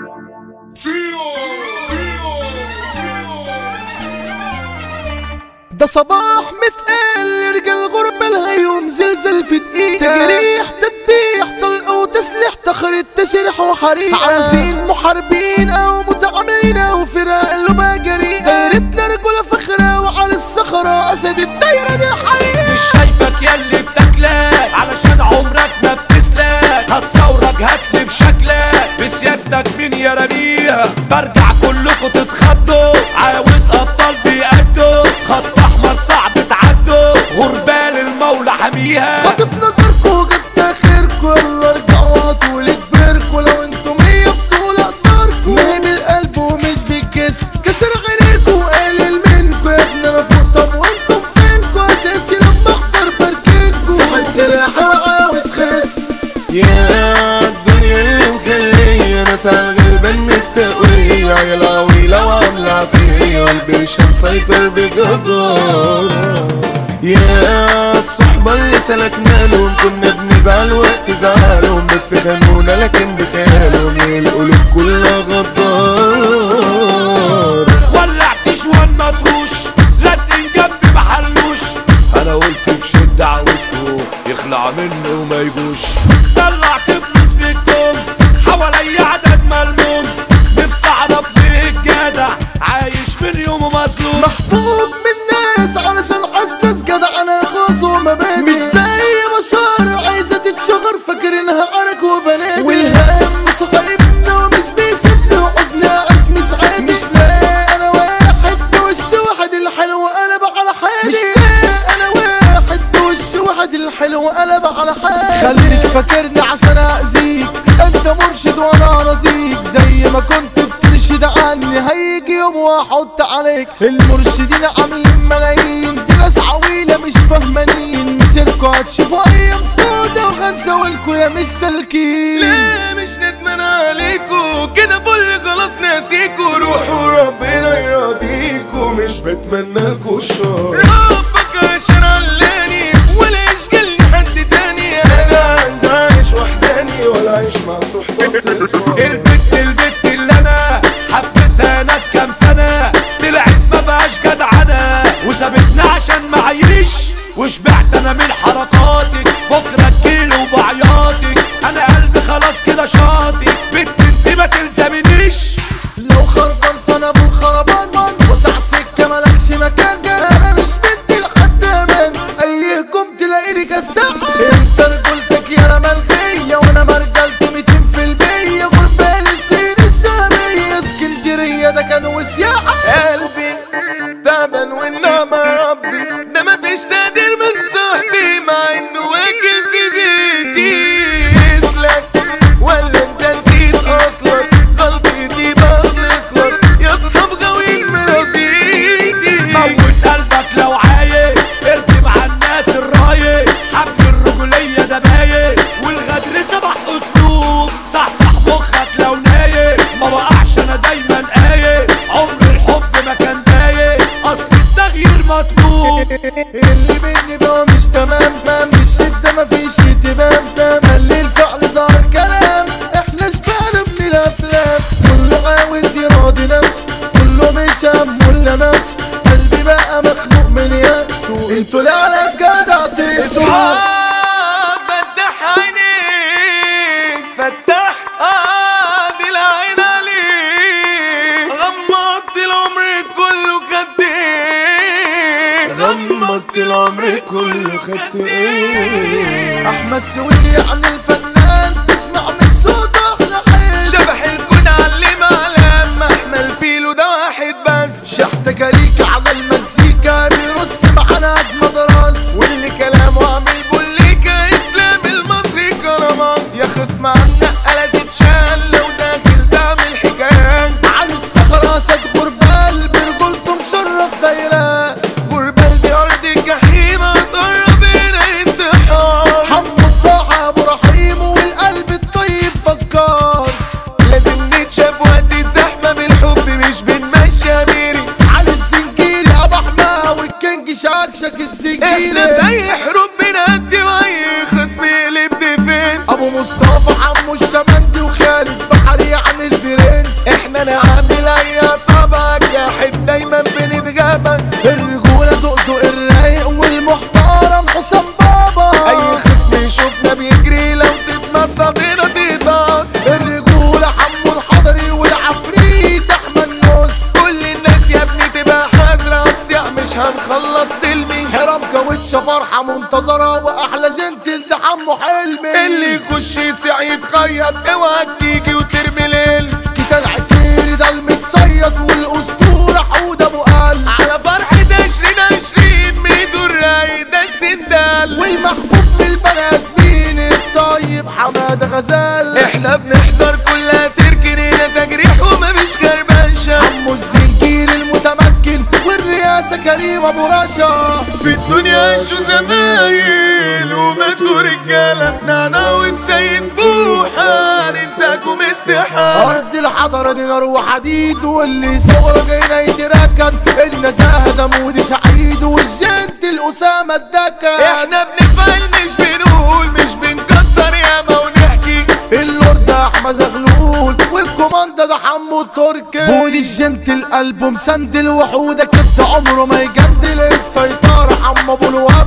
ده صباح متقل رجال غربة الهيوم زلزل في دقيقة تجريح تذبيح طلق وتسليح تخريط تشريح وحريقة عايزين محاربين او متعاملين او فرق اللي جريئة دايرتنا رجولة فخرة وعلى الصخرة اسد الدايرة دي الحقيقة مش شايفك ياللي بتاكلك علشان عمرك ما بتسلك هتصورك هاتلي بشكلك بسيادتك مين يا رميها برجع كلكوا تتخضوا عاوز ابطال بيأدوا خط احمر صعب تعدوا غربال المولى حميها خاطف نظركوا جبت اخركوا يلا ارجعوا هاتوا لكبركوا لو انتوا مية بطولة اقداركوا ما هي بالقلب ومش بالجسم كسر عينيكوا وقلل منكوا يا ابني انا فوق طب وانتوا فينكوا اساسي لما اختار بركنكوا سحب سلاحي وعاوز خس يا الدنيا اللي مخلية ناس عالغلبان مستقوية عيال عويلة وعاملة فيا والبيش مسيطر بجدار يا الصحبة اللي سلكنا لهم كنا بنزعل وقت زعلهم بس خانونا لكن بخيالهم القلوب كلها غدار ولعت شوان مطروش لازم جنبي محلوش انا قلت بشدة عاوزكوا يخلع مني وما يجوش طلعت فلوس بالكم حوالي عدد ملموم نفسي اعرف ليه الجدع عايش من يومه مظلوم محبوب من الناس علشان حساس جدع انا اخلص ومبادئ مش زي بشر عايزة تتشغر فاكرينها عرك وبنات والهم صاحبنا ومش بيسيبنا وحزن قاعد مش عادي مش لاقي انا واحد وش واحد الحلو قلب على حالي مش لاقي انا واحد وش واحد الحلو قلب على حالي خليك فاكرني عشان اذيك انت مرشد وانا رزيك زي ما كنت بترشد عني هيجي يوم واحط عليك المرشدين عاملين ملايين دي ناس عويلة مش فهمانين مسيركوا هتشوفوا ايام سودا وهنزولكوا يا مش سالكين ليه مش ندمان عليكوا كده فل خلاص ناسيكوا روحوا ربنا يرضيكوا مش بتمناكوا الشر ربك عشان علاني ولا يشغلني حد تاني انا عندي عايش وحداني ولا عايش مع صحبة تصفى البت البت اللي انا حبيتها ناس كام سنة طلعت ما بقاش جدعنة وسابتني عشان معيش وشبعت انا من حركاتك بكرة تجيلي وبعياطك انا قلبي خلاص كده شاطي بنت انت ما تلزمنيش لو خربان فانا ابو الخربان وسع سكة ملكش مكان انا مش بنت لحد امان ايهكم تلاقيني كساحة انت رجولتك يا انا ملغية وانا مرجلت 200% غربال السين الشامية اسكندرية ده كان وسياحة قلبي تعبان والنعمة ربي ده مفيش تقدير من صاحبي مع انه واكل في بيتي اسلك ولا انت نسيت اصلك غلطتي بخلص لك يا اصحاب غاويين مرازيتي موت قلبك لو عايق اركب على الناس الرايق حب الرجولية ده بايق والغدر سبح اسلوب صحصح مخك لو نايق ما بقعش انا دايما قايق عمر الحب ما كان ضايق اصل التغيير مطلوب اللي بيني بقى مش تمام ما مش شدة مفيش اهتمام ملي الفعل ظهر كلام احنا شبعنا من الافلام كله عاوز يراضي نفسه كله مش هم ولا نفسه قلبي بقى مخنوق من يأسه انتوا اللي على الجدع تقسوا آه، فتح عينيك فتح ادي العين عليك غمضت العمر كله خدت ايه غمضت العمر كله خدت ايه احمد سويسي يعني الفنان تسمع من صوته احلى حس شبح الكون علم علام احمل فيلو ده واحد بس شحت كليك على المزيكا بيرص معانا اجمد راس واللي كلامه عامل بوليكا اسلام المصري كرمان يا خصم عنا قلت تتشال لو داخل تعمل حكايات على الصخرة سد غربال برجولته مشرف دايرة غربال دي ارض الجحيم هتقرب هنا انتحار حمو الضاحى ابو رحيم احنا نعمل اي عصابة جاحد دايما بنتغابى الرجولة دقدق الرايق والمحترم حسام بابا اي خصم يشوفنا بيجري لو تتنطط هنا تقطص الرجولة حمو الحضري والعفريت احمد نص كل الناس يا ابني تبقى حذرة اصيع مش هنخلص سلمي حرام كاوتشة فرحة منتظرة واحلى جنتل ده حمو حلمي اللي يخش يسيع يتخيط اوعى تيجي وترمي ليل كتان عسيري ده المتصيد والاسطورة حود ابو قلب على فرحة عشرين عشرين ميدو الرايق ده السندال والمحبوب من البنات مين الطيب حمادة غزال احنا بنحضر كلها تركن هنا تجريح ومفيش كربشة حمو الزنجير المتمكن والرئاسة كريم ابو رشا في الدنيا عاشوا زمايل وماتوا رجالة نانا والسيد بوحة نساكم استحالة ارض الحضرة دي نار وحديد واللي صوره جاينا يتركن النزاهة ده مودي سعيد والجنت الاسامة الدكن احنا بنفعل مش بنقول مش بنكتر ياما ونحكي اللورد احمد زغلول والكوماندا ده حمو التركي بودي الجنت القلب مسندل وحودك انت عمره ما يجندل السيطرة حمو ابو الوفا